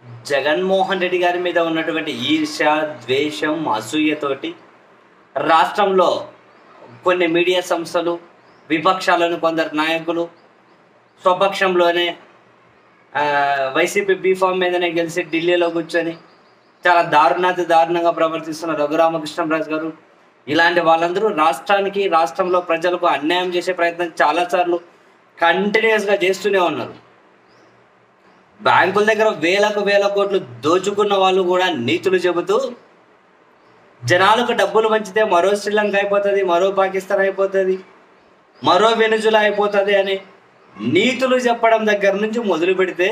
జగన్మోహన్ రెడ్డి గారి మీద ఉన్నటువంటి ఈర్ష ద్వేషం అసూయతోటి రాష్ట్రంలో కొన్ని మీడియా సంస్థలు విపక్షాలను కొందరు నాయకులు స్వపక్షంలోనే ఆ, వైసీపీ బీఫామ్ మీదనే గెలిచి ఢిల్లీలో కూర్చొని చాలా దారుణాతి దారుణంగా ప్రవర్తిస్తున్న రఘురామకృష్ణరాజు గారు ఇలాంటి వాళ్ళందరూ రాష్ట్రానికి రాష్ట్రంలో ప్రజలకు అన్యాయం చేసే ప్రయత్నం చాలాసార్లు కంటిన్యూస్గా చేస్తూనే ఉన్నారు బ్యాంకుల దగ్గర వేలకు వేల కోట్లు దోచుకున్న వాళ్ళు కూడా నీతులు చెబుతూ జనాలకు డబ్బులు పంచితే మరో శ్రీలంక అయిపోతుంది మరో పాకిస్తాన్ అయిపోతుంది మరో వెనుజులా అయిపోతుంది అని నీతులు చెప్పడం దగ్గర నుంచి మొదలు పెడితే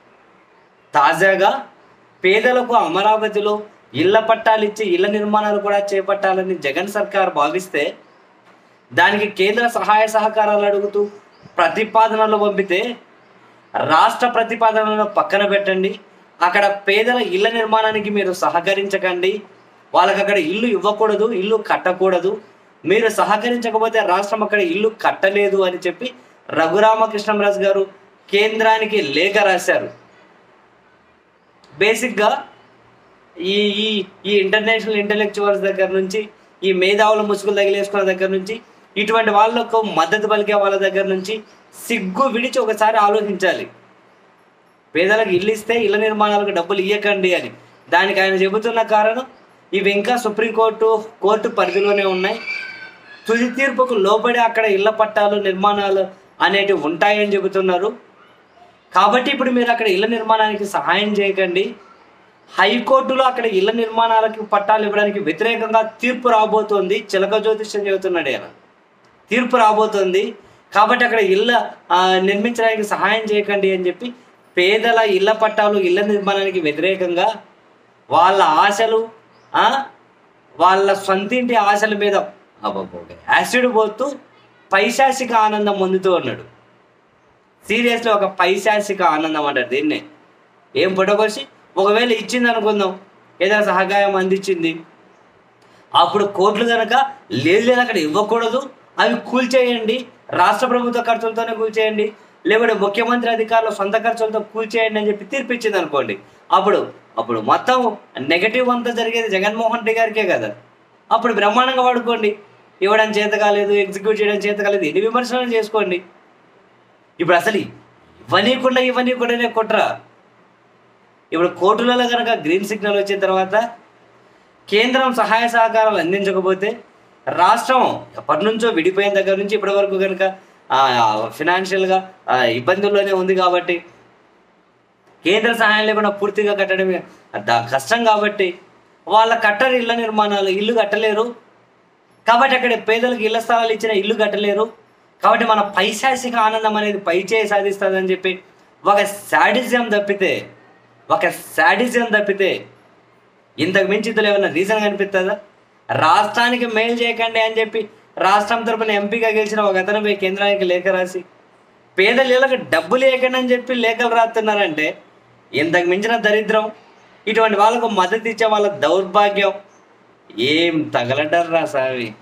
తాజాగా పేదలకు అమరావతిలో ఇళ్ల పట్టాలు ఇచ్చి ఇళ్ల నిర్మాణాలు కూడా చేపట్టాలని జగన్ సర్కార్ భావిస్తే దానికి కేంద్ర సహాయ సహకారాలు అడుగుతూ ప్రతిపాదనలు పంపితే రాష్ట్ర ప్రతిపాదనలను పక్కన పెట్టండి అక్కడ పేదల ఇళ్ల నిర్మాణానికి మీరు సహకరించకండి వాళ్ళకి అక్కడ ఇల్లు ఇవ్వకూడదు ఇల్లు కట్టకూడదు మీరు సహకరించకపోతే రాష్ట్రం అక్కడ ఇల్లు కట్టలేదు అని చెప్పి రఘురామకృష్ణరాజు గారు కేంద్రానికి లేఖ రాశారు బేసిక్గా ఈ ఈ ఈ ఇంటర్నేషనల్ ఇంటలెక్చువల్స్ దగ్గర నుంచి ఈ మేధావుల ముసుగులు తగిలేసుకున్న దగ్గర నుంచి ఇటువంటి వాళ్ళకు మద్దతు పలికే వాళ్ళ దగ్గర నుంచి సిగ్గు విడిచి ఒకసారి ఆలోచించాలి పేదలకు ఇల్లు ఇస్తే ఇళ్ల నిర్మాణాలకు డబ్బులు ఇవ్వకండి అని దానికి ఆయన చెబుతున్న కారణం ఇవి ఇంకా సుప్రీంకోర్టు కోర్టు పరిధిలోనే ఉన్నాయి తుది తీర్పుకు లోబడి అక్కడ ఇళ్ల పట్టాలు నిర్మాణాలు అనేటివి ఉంటాయని చెబుతున్నారు కాబట్టి ఇప్పుడు మీరు అక్కడ ఇళ్ల నిర్మాణానికి సహాయం చేయకండి హైకోర్టులో అక్కడ ఇళ్ల నిర్మాణాలకి పట్టాలు ఇవ్వడానికి వ్యతిరేకంగా తీర్పు రాబోతోంది చిలక జ్యోతిష్యం చెబుతున్నాడు ఆయన తీర్పు రాబోతోంది కాబట్టి అక్కడ ఇళ్ళ ఆ, నిర్మించడానికి సహాయం చేయకండి అని చెప్పి పేదల ఇళ్ల పట్టాలు ఇళ్ల నిర్మాణానికి వ్యతిరేకంగా వాళ్ళ ఆశలు ఆ, వాళ్ళ సొంతింటి ఆశల మీద అబ్బబ్బబ్బ, యాసిడ్ పోతూ పైశాసిక ఆనందం పొందుతూ ఉన్నాడు సీరియస్లీ ఒక పైశాసిక ఆనందం అంటారు దీన్నే ఏం పుట్టకొచ్చి ఒకవేళ ఇచ్చింది అనుకుందాం ఏదైనా సహకారం అందించింది అప్పుడు కోర్టులు కనుక లేదు లేదు అక్కడ ఇవ్వకూడదు అవి కూల్చేయండి రాష్ట్ర ప్రభుత్వ ఖర్చులతోనే కూల్చేయండి లేకుంటే ముఖ్యమంత్రి అధికారుల సొంత ఖర్చులతో కూల్చేయండి అని చెప్పి తీర్పిచ్చింది అనుకోండి అప్పుడు అప్పుడు మొత్తం నెగటివ్ అంతా జరిగేది జగన్మోహన్ రెడ్డి గారికే కదా అప్పుడు బ్రహ్మాండంగా వాడుకోండి ఇవ్వడం చేత కాలేదు ఎగ్జిక్యూట్ చేయడం చేత కాలేదు ఎన్ని విమర్శలు చేసుకోండి ఇప్పుడు అసలు ఇవ్వనీయకుండా ఇవ్వనీయకుండానే కుట్రా ఇప్పుడు కోర్టులలో కనుక గ్రీన్ సిగ్నల్ వచ్చిన తర్వాత కేంద్రం సహాయ సహకారాలు అందించకపోతే రాష్ట్రం ఎప్పటి నుంచో విడిపోయిన దగ్గర నుంచి ఇప్పటి వరకు కనుక ఫినాన్షియల్గా ఇబ్బందుల్లోనే ఉంది కాబట్టి కేంద్ర సహాయం లేకుండా పూర్తిగా కట్టడమే ద- కష్టం కాబట్టి వాళ్ళ కట్టరు ఇళ్ళ నిర్మాణాలు ఇల్లు కట్టలేరు కాబట్టి అక్కడ పేదలకు ఇళ్ల స్థలాలు ఇచ్చిన ఇల్లు కట్టలేరు కాబట్టి మన పైశాసిక ఆనందం అనేది పైచేయి సాధిస్తుందని చెప్పి ఒక శాడిజం తప్పితే ఒక శాడిజం తప్పితే ఇంతకు మించి ఇందులో ఏమైనా రీజన్ కనిపిస్తుందా రాష్ట్రానికి మేలు చేయకండి అని చెప్పి రాష్ట్రం తరపున ఎంపీగా గెలిచిన ఒక అతను పోయి కేంద్రానికి లేఖ రాసి పేదల ఇళ్ళకి డబ్బులు లేకండి అని చెప్పి లేఖలు రాస్తున్నారంటే ఇంతకు మించిన దరిద్రం ఇటువంటి వాళ్ళకు మద్దతు ఇచ్చే వాళ్ళ దౌర్భాగ్యం ఏం తగలటర్రా సావి